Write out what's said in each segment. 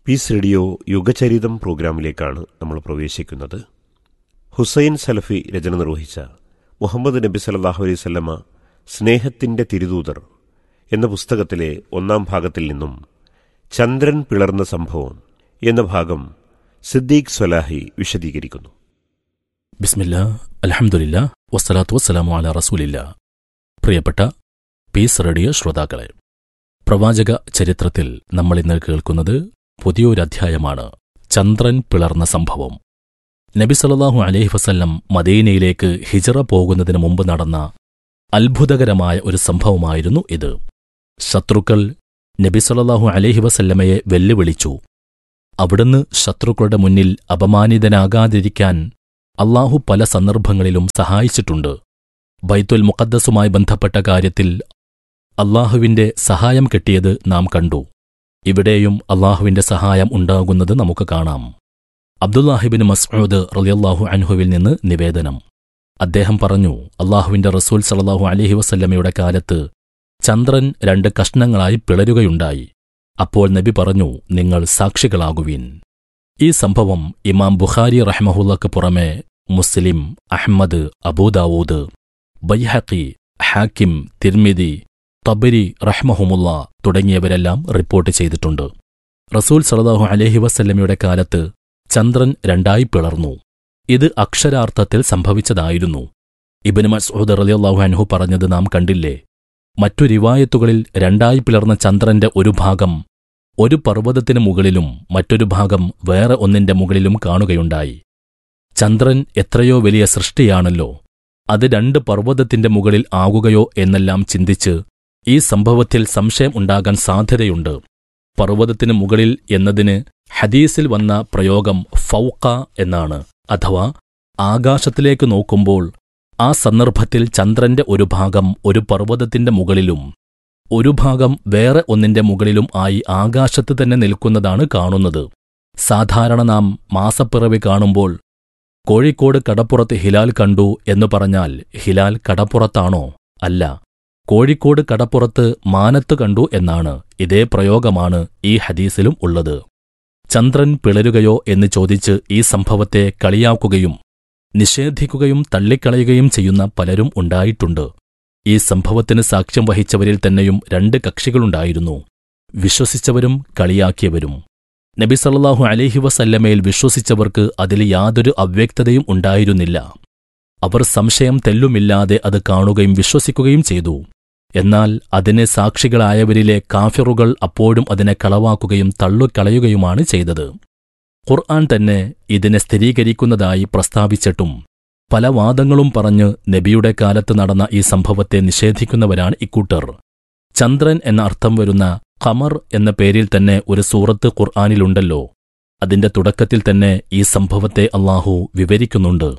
Piece radio യുഗചരിതം പ്രോഗ്രാമിലേക്കാണ് നമ്മൾ പ്രവേശിക്കുന്നത് ഹുസൈൻ സലഫി രചന നിർവഹിച്ച മുഹമ്മദ് നബി സല്ലാഹു അലൈഹി സ്വല്ലമ സ്നേഹത്തിൻ്റെ തിരുദൂതർ എന്ന പുസ്തകത്തിലെ ഒന്നാം ഭാഗത്തിൽ നിന്നും ചന്ദ്രൻ പിളർന്ന സംഭവം എന്ന ഭാഗം സിദ്ദീഖ് സ്വലാഹി വിശദീകരിക്കുന്നു ബിസ്മില്ല അലഹമുല്ല വസ്സലാത്തു വസ്സലാമു അല റസൂലില്ല പ്രിയപ്പെട്ട പീസ് റേഡിയോ ശ്രോതാക്കളെ പ്രവാചക ചരിത്രത്തിൽ നമ്മൾ ഇന്ന് കേൾക്കുന്നത് പുതിയൊരധ്യായമാണ് ചന്ദ്രൻ പിളർന്ന സംഭവം നബി സല്ലല്ലാഹു അലൈഹി വസല്ലം മദീനയിലേക്ക് ഹിജറ പോകുന്നതിന് മുമ്പ് നടന്ന അത്ഭുതകരമായ ഒരു സംഭവമായിരുന്നു ഇത് ശത്രുക്കൾ നബി സല്ലല്ലാഹു അലൈഹി വസല്ലമയെ വെല്ലുവിളിച്ചു അവിടുന്ന് ശത്രുക്കളുടെ മുന്നിൽ അപമാനിതനാകാതിരിക്കാൻ അള്ളാഹു പല സന്ദർഭങ്ങളിലും സഹായിച്ചിട്ടുണ്ട് ബൈത്തുൽ മുഖദ്ദസുമായി ബന്ധപ്പെട്ട കാര്യത്തിൽ അള്ളാഹുവിന്റെ സഹായം കിട്ടിയത് നാം കണ്ടു ഇവിടെയും അള്ളാഹുവിന്റെ സഹായം ഉണ്ടാകുന്നത് നമുക്ക് കാണാം അബ്ദുല്ലാഹിബിൻ മസ്ഊദ് റളിയല്ലാഹു അൻഹുവിൽ നിന്ന് നിവേദനം അദ്ദേഹം പറഞ്ഞു അള്ളാഹുവിന്റെ റസൂൽ സല്ലല്ലാഹു അലൈഹി വസല്ലമയുടെ കാലത്ത് ചന്ദ്രൻ രണ്ട് കഷ്ണങ്ങളായി പിളരുകയുണ്ടായി അപ്പോൾ നബി പറഞ്ഞു നിങ്ങൾ സാക്ഷികളാകുവിൻ ഈ സംഭവം ഇമാം ബുഖാരി റഹ്മഹുല്ലക്ക് പുറമെ Muslim Ahmad Abu Dawood Baihaqi Hakim Tirmidhi Tabari റഹ്മഹുമുല്ല തുടങ്ങിയവരെല്ലാം റിപ്പോർട്ട് ചെയ്തിട്ടുണ്ട് റസൂൽ സലതാഹു അലഹി വസല്ലമയുടെ കാലത്ത് ചന്ദ്രൻ രണ്ടായി പിളർന്നു ഇത് അക്ഷരാർത്ഥത്തിൽ സംഭവിച്ചതായിരുന്നു ഇബിന് മസ്ഊദ് റളിയല്ലാഹു അൻഹു പറഞ്ഞത് നാം കണ്ടില്ലേ മറ്റു റിവായത്തുകളിൽ രണ്ടായി പിളർന്ന ചന്ദ്രന്റെ ഒരു ഭാഗം ഒരു പർവ്വതത്തിനു മുകളിലും മറ്റൊരു ഭാഗം വേറെ ഒന്നിന്റെ മുകളിലും കാണുകയുണ്ടായി ചന്ദ്രൻ എത്രയോ വലിയ സൃഷ്ടിയാണല്ലോ അത് രണ്ട് പർവ്വതത്തിന്റെ മുകളിൽ ആകുകയോ എന്നെല്ലാം ചിന്തിച്ച് ഈ സംഭവത്തിൽ സംശയം ഉണ്ടാകാൻ സാധ്യതയുണ്ട് പർവ്വതത്തിനു മുകളിൽ എന്നതിന് ഹദീസിൽ വന്ന പ്രയോഗം ഫൗക്ക എന്നാണ് അഥവാ ആകാശത്തിലേക്ക് നോക്കുമ്പോൾ ആ സന്ദർഭത്തിൽ ചന്ദ്രന്റെ ഒരു ഭാഗം ഒരു പർവ്വതത്തിന്റെ മുകളിലും ഒരു ഭാഗം വേറെ ഒന്നിന്റെ മുകളിലും ആയി ആകാശത്ത് തന്നെ നിൽക്കുന്നതാണ് കാണുന്നത് സാധാരണ നാം മാസപ്പിറവി കാണുമ്പോൾ കോഴിക്കോട് കടപ്പുറത്ത് ഹിലാൽ കണ്ടു എന്നു പറഞ്ഞാൽ ഹിലാൽ കടപ്പുറത്താണോ അല്ല കോഴിക്കോട് കടപ്പുറത്ത് മാനത്ത് കണ്ടു എന്നാണ് ഇതേ പ്രയോഗമാണ് ഈ ഹദീസിലും ഉള്ളത് ചന്ദ്രൻ പിളരുകയോ എന്ന് ചോദിച്ച് ഈ സംഭവത്തെ കളിയാക്കുകയും നിഷേധിക്കുകയും തള്ളിക്കളയുകയും ചെയ്യുന്ന പലരും ഉണ്ടായിട്ടുണ്ട് ഈ സംഭവത്തിന് സാക്ഷ്യം വഹിച്ചവരിൽ തന്നെയും രണ്ട് കക്ഷികളുണ്ടായിരുന്നു വിശ്വസിച്ചവരും കളിയാക്കിയവരും നബി സല്ലല്ലാഹു അലൈഹി വസല്ലമയിൽ വിശ്വസിച്ചവർക്ക് അതിൽ യാതൊരു അവ്യക്തതയും ഉണ്ടായിരുന്നില്ല അവർ സംശയം തെല്ലുമില്ലാതെ അത് കാണുകയും വിശ്വസിക്കുകയും ചെയ്തു എന്നാൽ അതിന് സാക്ഷികളായവരിലെ കാഫിറുകൾ അപ്പോഴും അതിനെ കളവാക്കുകയും തള്ളുകളയുകയുമാണ് ചെയ്തത് ഖുർആൻ തന്നെ ഇതിനെ സ്ഥിരീകരിക്കുന്നതായി പ്രസ്താവിച്ചിട്ടും പല വാദങ്ങളും പറഞ്ഞ് നബിയുടെ കാലത്ത് നടന്ന ഈ സംഭവത്തെ നിഷേധിക്കുന്നവരാണ് ഇക്കൂട്ടർ ചന്ദ്രൻ എന്ന അർത്ഥം വരുന്ന ഖമർ എന്ന പേരിൽ തന്നെ ഒരു സൂറത്ത് ഖുർആാനിലുണ്ടല്ലോ അതിന്റെ തുടക്കത്തിൽ തന്നെ ഈ സംഭവത്തെ അള്ളാഹു വിവരിക്കുന്നുണ്ട്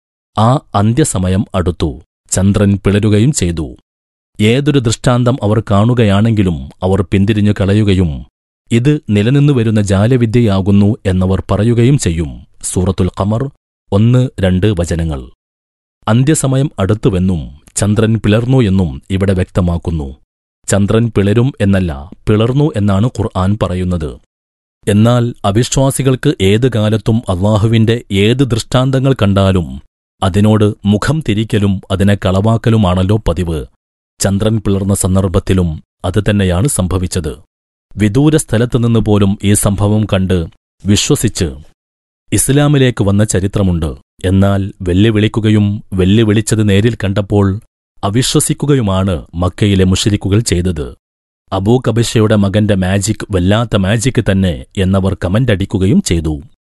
ആ അന്ത്യസമയം അടുത്തു ചന്ദ്രൻ പിളരുകയും ചെയ്തു ഏതൊരു ദൃഷ്ടാന്തം അവർ കാണുകയാണെങ്കിലും അവർ പിന്തിരിഞ്ഞു കളയുകയും ഇത് നിലനിന്നു വരുന്ന ജാലവിദ്യയാകുന്നു എന്നവർ പറയുകയും ചെയ്യും സൂറത്തുൽ ഖമർ ഒന്ന് രണ്ട് വചനങ്ങൾ അന്ത്യസമയം അടുത്തുവെന്നും ചന്ദ്രൻ പിളർന്നു എന്നും ഇവിടെ വ്യക്തമാക്കുന്നു ചന്ദ്രൻ പിളരും എന്നല്ല പിളർന്നു എന്നാണ് ഖുർആൻ പറയുന്നത് എന്നാൽ അവിശ്വാസികൾക്ക് ഏത് കാലത്തും അള്ളാഹുവിന്റെ ഏത് ദൃഷ്ടാന്തങ്ങൾ കണ്ടാലും അതിനോട് മുഖം തിരിക്കലും അതിനെ കളവാക്കലുമാണല്ലോ പതിവ് ചന്ദ്രൻ പിളർന്ന സന്ദർഭത്തിലും അത് തന്നെയാണ് സംഭവിച്ചത് വിദൂര സ്ഥലത്തുനിന്ന് പോലും ഈ സംഭവം കണ്ട് വിശ്വസിച്ച് ഇസ്ലാമിലേക്ക് വന്ന ചരിത്രമുണ്ട് എന്നാൽ വെല്ലുവിളിക്കുകയും വെല്ലുവിളിച്ചത് നേരിൽ കണ്ടപ്പോൾ അവിശ്വസിക്കുകയുമാണ് മക്കയിലെ മുഷരിക്കുകൾ ചെയ്തത് അബൂ കബിഷയുടെ മകന്റെ മാജിക് വല്ലാത്ത മാജിക് തന്നെ എന്നവർ കമന്റടിക്കുകയും ചെയ്തു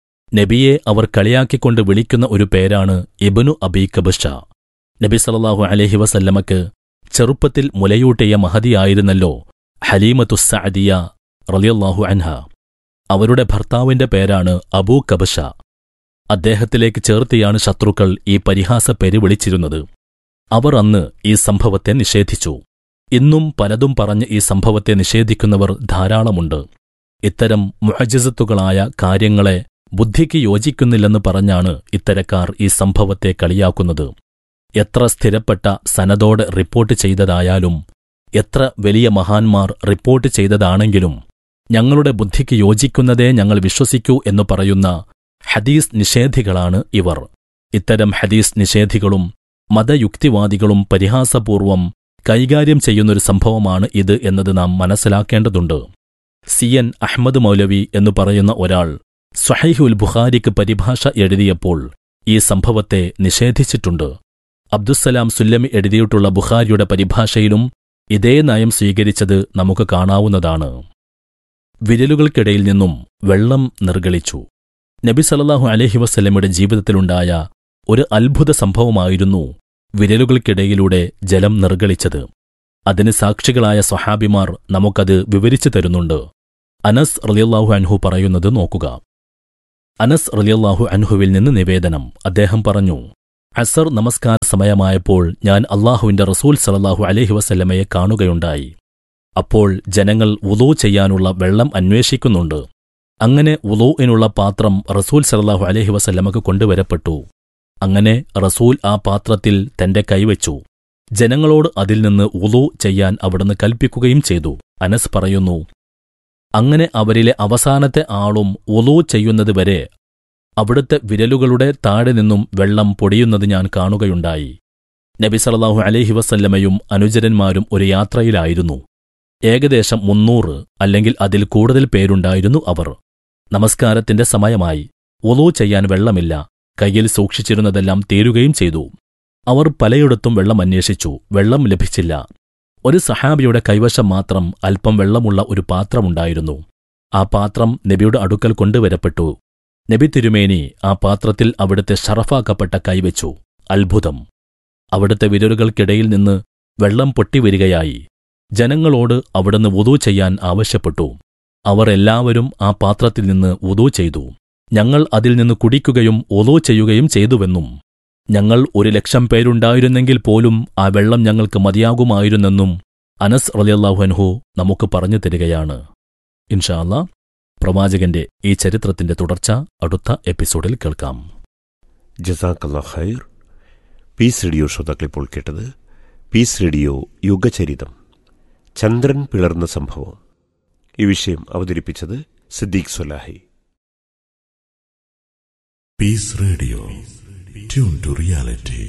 നബിയെ അവർ കളിയാക്കിക്കൊണ്ട് വിളിക്കുന്ന ഒരു പേരാണ് ഇബനു അബീ കബിഷ നബി സല്ലല്ലാഹു അലൈഹി വസല്ലമക്ക് ചെറുപ്പത്തിൽ മുലയൂട്ടിയ മഹതിയായിരുന്നല്ലോ ഹലീമത്തുസ്സഅദിയ റളിയല്ലാഹു അൻഹ അവരുടെ ഭർത്താവിന്റെ പേരാണ് അബൂ കബഷ അദ്ദേഹത്തിലേക്ക് ചേർത്തിയാണ് ശത്രുക്കൾ ഈ പരിഹാസ പേര് വിളിച്ചിരുന്നത് അവർ അന്ന് ഈ സംഭവത്തെ നിഷേധിച്ചു ഇന്നും പലതും പറഞ്ഞ് ഈ സംഭവത്തെ നിഷേധിക്കുന്നവർ ധാരാളമുണ്ട് ഇത്തരം മുഹജിസത്തുകളായ കാര്യങ്ങളെ ബുദ്ധിക്ക് യോജിക്കുന്നില്ലെന്ന് പറഞ്ഞാണ് ഇത്തരക്കാർ ഈ സംഭവത്തെ കളിയാക്കുന്നത് എത്ര സ്ഥിരപ്പെട്ട സനതോടെ റിപ്പോർട്ട് ചെയ്തതായാലും എത്ര വലിയ മഹാന്മാർ റിപ്പോർട്ട് ചെയ്തതാണെങ്കിലും ഞങ്ങളുടെ ബുദ്ധിക്ക് യോജിക്കുന്നതേ ഞങ്ങൾ വിശ്വസിക്കൂ എന്നു പറയുന്ന ഹദീസ് നിഷേധികളാണ് ഇവർ ഇത്തരം ഹദീസ് നിഷേധികളും മതയുക്തിവാദികളും പരിഹാസപൂർവം കൈകാര്യം ചെയ്യുന്നൊരു സംഭവമാണ് ഇത് എന്നത് നാം മനസ്സിലാക്കേണ്ടതുണ്ട് സി എൻ അഹമ്മദ് മൗലവി എന്നു പറയുന്ന ഒരാൾ സ്വഹൈഹുൽ ബുഖാരിക്ക് പരിഭാഷ എഴുതിയപ്പോൾ ഈ സംഭവത്തെ നിഷേധിച്ചിട്ടുണ്ട് അബ്ദുസ്സലാം സുല്ലമി എഴുതിയിട്ടുള്ള ബുഖാരിയുടെ പരിഭാഷയിലും ഇതേ നയം സ്വീകരിച്ചത് നമുക്ക് കാണാവുന്നതാണ് വിരലുകൾക്കിടയിൽ നിന്നും വെള്ളം നിർഗളിച്ചു നബി സല്ലല്ലാഹു അലൈഹി വസല്ലമയുടെ ജീവിതത്തിലുണ്ടായ ഒരു അത്ഭുത സംഭവമായിരുന്നു വിരലുകൾക്കിടയിലൂടെ ജലം നിർഗളിച്ചത് അതിന് സാക്ഷികളായ സ്വഹാബിമാർ നമുക്കത് വിവരിച്ചു തരുന്നുണ്ട് അനസ് റളിയല്ലാഹു അൻഹു പറയുന്നത് നോക്കുക അനസ് റളിയല്ലാഹു അൻഹുവിൽ നിന്ന് നിവേദനം അദ്ദേഹം പറഞ്ഞു അസർ നമസ്കാര സമയമായപ്പോൾ ഞാൻ അള്ളാഹുവിന്റെ റസൂൽ സലല്ലാഹു അലൈഹി വസല്ലമയെ കാണുകയുണ്ടായി അപ്പോൾ ജനങ്ങൾ ഉളൂ ചെയ്യാനുള്ള വെള്ളം അന്വേഷിക്കുന്നുണ്ട് അങ്ങനെ ഉളൂഇനുള്ള പാത്രം റസൂൽ സലല്ലാഹു അലൈഹി വസല്ലമക്ക് കൊണ്ടുവരപ്പെട്ടു അങ്ങനെ റസൂൽ ആ പാത്രത്തിൽ തന്റെ കൈവച്ചു ജനങ്ങളോട് അതിൽ നിന്ന് ഉളൂ ചെയ്യാൻ അവിടുന്ന് കൽപ്പിക്കുകയും ചെയ്തു അനസ് പറയുന്നു അങ്ങനെ അവരിലെ അവസാനത്തെ ആളും ഉളൂ ചെയ്യുന്നതുവരെ അവിടുത്തെ വിരലുകളുടെ താഴെ നിന്നും വെള്ളം പൊടിയുന്നത് ഞാൻ കാണുകയുണ്ടായി നബി സല്ലല്ലാഹു അലൈഹി വസല്ലമയും അനുചരന്മാരും ഒരു യാത്രയിലായിരുന്നു ഏകദേശം മുന്നൂറ് അല്ലെങ്കിൽ അതിൽ കൂടുതൽ പേരുണ്ടായിരുന്നു അവർ നമസ്കാരത്തിന്റെ സമയമായി ഒലൂ ചെയ്യാൻ വെള്ളമില്ല കയ്യിൽ സൂക്ഷിച്ചിരുന്നതെല്ലാം തീരുകയും ചെയ്തു അവർ പലയിടത്തും വെള്ളം അന്വേഷിച്ചു വെള്ളം ലഭിച്ചില്ല ഒരു സഹാബിയുടെ കൈവശം മാത്രം അല്പം വെള്ളമുള്ള ഒരു പാത്രമുണ്ടായിരുന്നു ആ പാത്രം നബിയുടെ അടുക്കൽ കൊണ്ടുവരപ്പെട്ടു നബി തിരുമേനി ആ പാത്രത്തിൽ അവിടുത്തെ ഷറഫാക്കപ്പെട്ട കൈവച്ചു അത്ഭുതം അവിടുത്തെ വിരലുകൾക്കിടയിൽ നിന്ന് വെള്ളം പൊട്ടിവരികയായി ജനങ്ങളോട് അവിടുന്ന് വുതു ചെയ്യാൻ ആവശ്യപ്പെട്ടു അവർ എല്ലാവരും ആ പാത്രത്തിൽ നിന്ന് വുതു ചെയ്തു ഞങ്ങൾ അതിൽ നിന്ന് കുടിക്കുകയും ഒലോ ചെയ്യുകയും ചെയ്തുവെന്നും ഞങ്ങൾ ഒരു ലക്ഷം പേരുണ്ടായിരുന്നെങ്കിൽ പോലും ആ വെള്ളം ഞങ്ങൾക്ക് മതിയാകുമായിരുന്നെന്നും അനസ് റലിയല്ലാഹുഅൻഹു നമുക്ക് പറഞ്ഞു തരികയാണ് ഇൻഷാല്ല പ്രവാചകന്റെ ഈ ചരിത്രത്തിന്റെ തുടർച്ച അടുത്ത എപ്പിസോഡിൽ കേൾക്കാം ജസാക്കല്ലാ ഖൈർ പീസ് റേഡിയോ ശ്രോതാക്കളിപ്പോൾ കേട്ടത് പീസ് റേഡിയോ യുഗചരിതം ചന്ദ്രൻ പിളർന്ന സംഭവം ഈ വിഷയം അവതരിപ്പിച്ചത് Siddique Swalahi Peace Radio. Tune to reality.